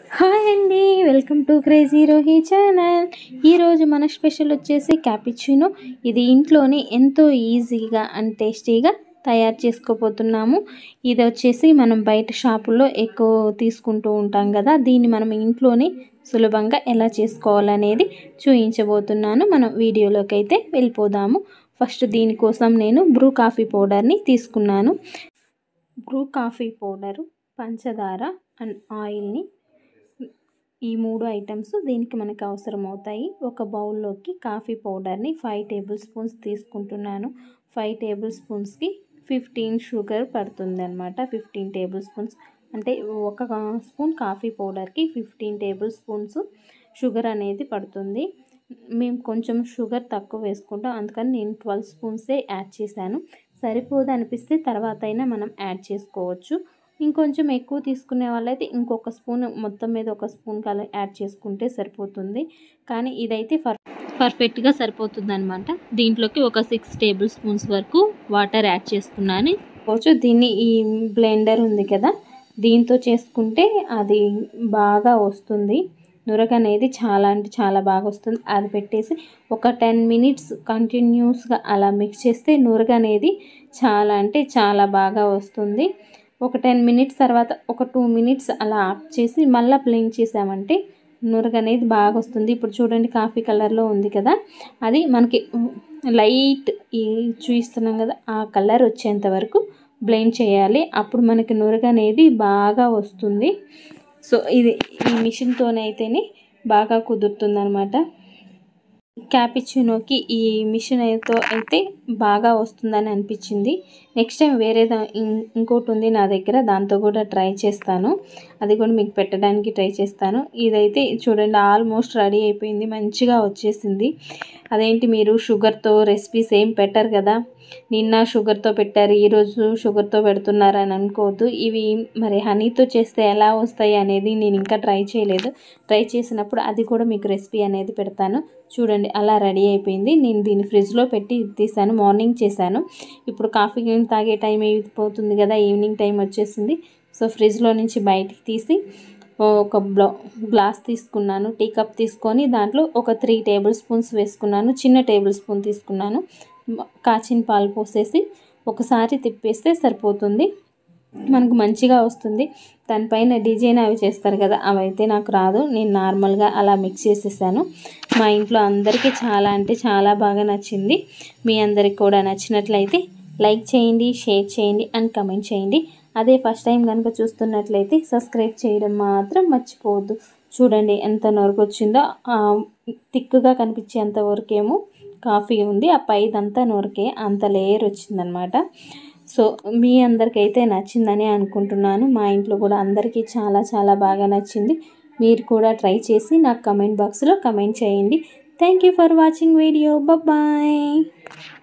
hi అండి welcome to crazy Rohi channel ఈరోజు మన స్పెషల్ వచ్చేసి క్యాపిచినో ఇది ఇంట్లోనే ఎంతో ఈజీగా అండ్ టేస్టీగా తయారు చేసుకోబోతున్నాము ఇది వచ్చేసి మనం బయట షాపుల్లో ఎక్కువ తీసుకుంటూ ఉంటాం కదా దీన్ని మనం ఇంట్లోనే సులభంగా ఎలా చేసుకోవాలనేది చూపించబోతున్నాను మనం వీడియోలోకి అయితే వెళ్ళిపోదాము ఫస్ట్ దీనికోసం నేను బ్రూ కాఫీ పౌడర్ని తీసుకున్నాను బ్రూ కాఫీ పౌడరు పంచదార అండ్ ఆయిల్ని ఈ మూడు ఐటమ్స్ దీనికి మనకు అవసరం అవుతాయి ఒక బౌల్లోకి కాఫీ పౌడర్ని ఫైవ్ టేబుల్ స్పూన్స్ తీసుకుంటున్నాను ఫైవ్ టేబుల్ స్పూన్స్కి ఫిఫ్టీన్ షుగర్ పడుతుంది అనమాట ఫిఫ్టీన్ టేబుల్ స్పూన్స్ అంటే ఒక స్పూన్ కాఫీ పౌడర్కి ఫిఫ్టీన్ టేబుల్ స్పూన్స్ షుగర్ అనేది పడుతుంది మేము కొంచెం షుగర్ తక్కువ వేసుకుంటాం అందుకని నేను ట్వెల్వ్ స్పూన్సే యాడ్ చేశాను సరిపోదు అనిపిస్తే తర్వాత అయినా మనం యాడ్ చేసుకోవచ్చు ఇంకొంచెం ఎక్కువ తీసుకునే వాళ్ళైతే ఇంకొక స్పూన్ మొత్తం మీద ఒక స్పూన్ కల యాడ్ చేసుకుంటే సరిపోతుంది కానీ ఇదైతే పర్ పర్ఫెక్ట్గా సరిపోతుంది అనమాట దీంట్లోకి ఒక సిక్స్ టేబుల్ స్పూన్స్ వరకు వాటర్ యాడ్ చేసుకున్నాను కొంచెం దీన్ని ఈ బ్లెండర్ ఉంది కదా దీంతో చేసుకుంటే అది బాగా వస్తుంది నురగ అనేది చాలా అంటే చాలా బాగా వస్తుంది అది పెట్టేసి ఒక టెన్ మినిట్స్ కంటిన్యూస్గా అలా మిక్స్ చేస్తే నురగ అనేది చాలా అంటే చాలా బాగా వస్తుంది ఒక టెన్ మినిట్స్ తర్వాత ఒక టూ మినిట్స్ అలా ఆఫ్ చేసి మళ్ళీ బ్లెండ్ చేసామంటే నురగ అనేది బాగా వస్తుంది ఇప్పుడు చూడండి కాఫీ కలర్లో ఉంది కదా అది మనకి లైట్ ఈ చూపిస్తున్నాం కదా ఆ కలర్ వచ్చేంత వరకు బ్లెండ్ చేయాలి అప్పుడు మనకి నురగ అనేది బాగా వస్తుంది సో ఇది ఈ మిషన్తోనైతేనే బాగా కుదురుతుంది అనమాట క్యాపిచినోకి ఈ మిషన్ అయితే అయితే బాగా వస్తుందని అనిపించింది నెక్స్ట్ టైం వేరే ఇంకోటి ఉంది నా దగ్గర దాంతో కూడా ట్రై చేస్తాను అది కూడా మీకు పెట్టడానికి ట్రై చేస్తాను ఇదైతే చూడండి ఆల్మోస్ట్ రెడీ అయిపోయింది మంచిగా వచ్చేసింది అదేంటి మీరు షుగర్తో రెసిపీస్ ఏం పెట్టరు కదా నిన్న షుగర్తో పెట్టారు ఈరోజు షుగర్తో పెడుతున్నారు అని అనుకోవద్దు ఇవి మరి హనీతో చేస్తే ఎలా వస్తాయి అనేది నేను ఇంకా ట్రై చేయలేదు ట్రై చేసినప్పుడు అది కూడా మీకు రెసిపీ అనేది పెడతాను చూడండి అలా రెడీ అయిపోయింది నేను దీన్ని ఫ్రిడ్జ్లో పెట్టి తీసాను మార్నింగ్ చేశాను ఇప్పుడు కాఫీ తాగే టైం అయిపోతుంది కదా ఈవినింగ్ టైం వచ్చేసింది సో ఫ్రిడ్జ్లో నుంచి బయటికి తీసి ఒక బ్లా గ్లాస్ తీసుకున్నాను టీ కప్ తీసుకొని దాంట్లో ఒక త్రీ టేబుల్ స్పూన్స్ వేసుకున్నాను చిన్న టేబుల్ స్పూన్ తీసుకున్నాను కాచిన పాలు పోసేసి ఒకసారి తిప్పేస్తే సరిపోతుంది మనకు మంచిగా వస్తుంది దానిపైన డిజైన్ అవి చేస్తారు కదా అవి అయితే నాకు రాదు నేను నార్మల్గా అలా మిక్స్ చేసేసాను మా ఇంట్లో అందరికీ చాలా అంటే చాలా బాగా నచ్చింది మీ అందరికి కూడా నచ్చినట్లయితే లైక్ చేయండి షేర్ చేయండి అండ్ కమెంట్ చేయండి అదే ఫస్ట్ టైం కనుక చూస్తున్నట్లయితే సబ్స్క్రైబ్ చేయడం మాత్రం మర్చిపోవద్దు చూడండి ఎంత నొరకు వచ్చిందో థిక్గా కనిపించేంత వరకేమో కాఫీ ఉంది ఆ పైదంతా నొరకే అంత లేయర్ వచ్చిందనమాట సో మీ అందరికైతే నచ్చిందని అనుకుంటున్నాను మా ఇంట్లో కూడా అందరికీ చాలా చాలా బాగా నచ్చింది మీరు కూడా ట్రై చేసి నాకు కమెంట్ బాక్స్లో కమెంట్ చేయండి thank you for watching video bye